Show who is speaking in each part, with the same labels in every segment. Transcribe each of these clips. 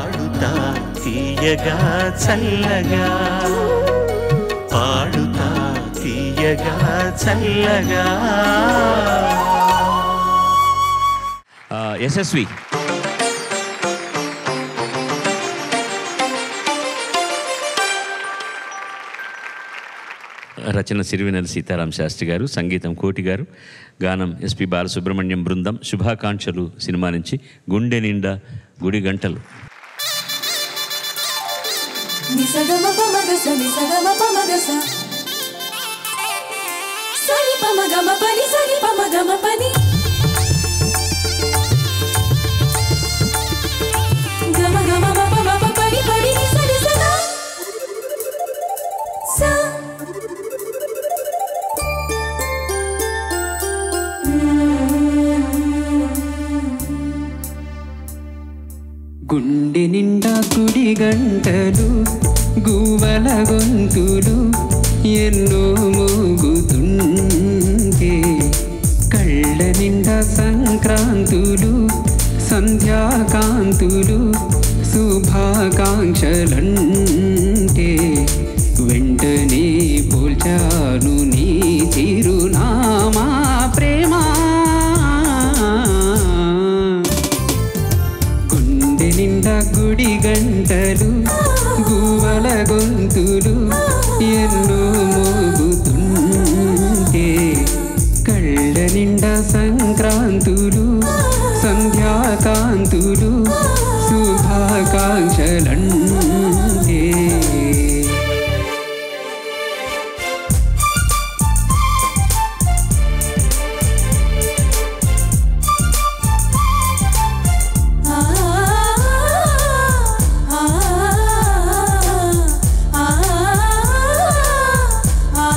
Speaker 1: పాడుతా తీయగా చల్లగా పాడుతా తీయగా చల్లగా
Speaker 2: ఆ, యశస్వి రచన సిరివెనెల సీతారాం శాస్త్రి గారు సంగీతం కోటి గారు గానం ఎస్పి బాలసుబ్రహ్మణ్యం బృందం శుభాకాంక్షలు సినిమా నుంచి గుండె నిండా గుడి గంటలు
Speaker 3: నిసగమ పమగస నిసగమ పమగస సని పమగమ పని సని పమగమ పని గమ గమ మప మప పని పని ని సని సగా సా
Speaker 4: గుండె నిండా కుడి గంటలు గువ్వల గొంతులు ఎన్నో మోగుతుంటే కళ్ళ నిండా సంక్రాంతులు సంధ్యాకాంతులు శుభాకాంక్షలంటే వెంటనే పోల్చాను నీ చిరునామా ప్రేమా గుండె నిండా గుడి గంటలు గువ్వల గొంతులు ఎన్నో మోగుతుంటే కళ్ళ నిండా సంక్రాంతులు సంధ్యాకాంతులు శుభాకాంక్షలంటే
Speaker 3: ఆ ఆ ఆ ఆ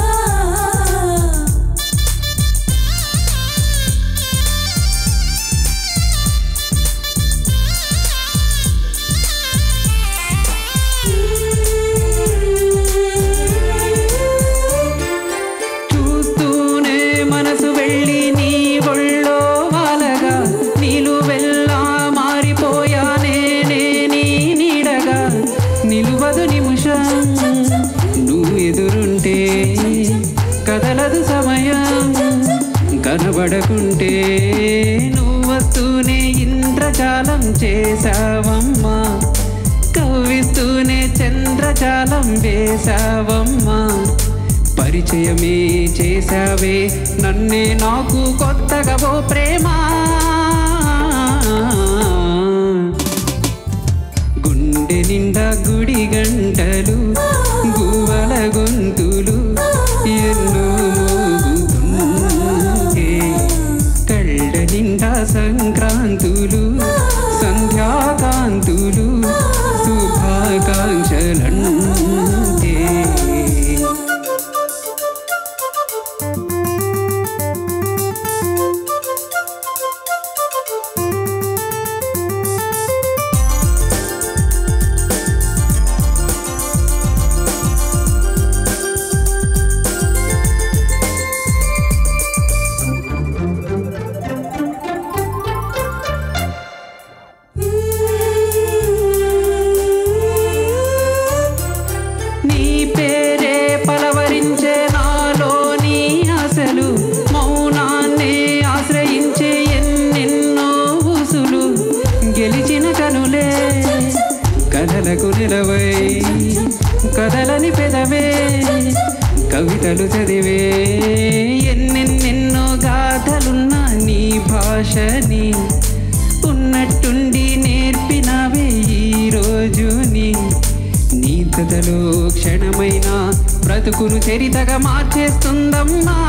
Speaker 4: చూస్తూనే మనసు వెళ్ళి నీ ఒళ్ళో వాలగా నిలువెల్లా మారిపోయానే నే నీ నీడగా నిలువదు నిమిషం నువ్వు ఎదురుంటే కదలదు సమయం కనబడకుంటే నువ్వు వస్తూనే ఇంద్రజాలం చేసావమ్మా కవ్విస్తూనే చంద్రజాలం వేసావమ్మా పరిచయమే చేసావే నన్నే నాకు కొత్తగా ఓ ప్రేమ గుండె నిండా గుడి గంటలు గువ్వల గొంతులు ఎన్నో మోగుతుంటే కళ్ళ నిండా సంక్రాంతులు సంధ్యాకాంతులు శుభాకాంక్షలంటే నీ పేరే పలవరించే నాలోని ఆశలు మౌనాన్నే ఆశ్రయించే ఎన్నెన్నో ఊసులు గెలిచిన కనులే కథలకు నిలవై కథలని పెదవే కవితలు చదివే ఎన్నెన్నెన్నో గాథలున్నా నీ భాషని ఉన్నట్టుండి నేర్పినవే ఈ రోజుని నీ కథలో క్షణమైన బ్రతుకును చరితగా మార్చేస్తుందమ్మా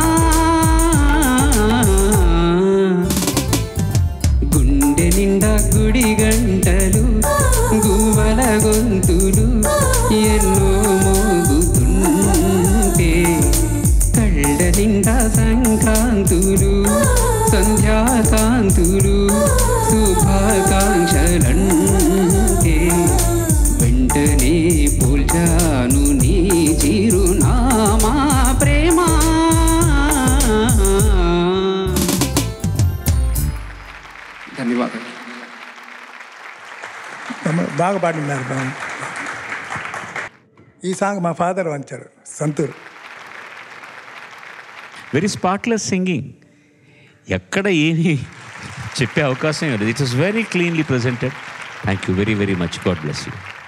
Speaker 4: గుండె నిండా గుడి గంటలు గువ్వల గొంతులు ఎన్నో మోగుతుంటే కళ్ళ నిండా సంక్రాంతులు సంధ్యాకాంతులు శుభాకాంక్షలంటే వెంటనే పోల్చాను నీ చిరునామా ప్రేమ ధన్యవాదాలు
Speaker 5: బాగా పాడినారు బాగా ఈ సాంగ్ మా ఫాదర్ వంచారు సంతూర్
Speaker 2: వెరీ స్పాట్లెస్ సింగింగ్ ఎక్కడ ఏమి చెప్పే అవకాశం it is very cleanly presented thank you very very much God bless you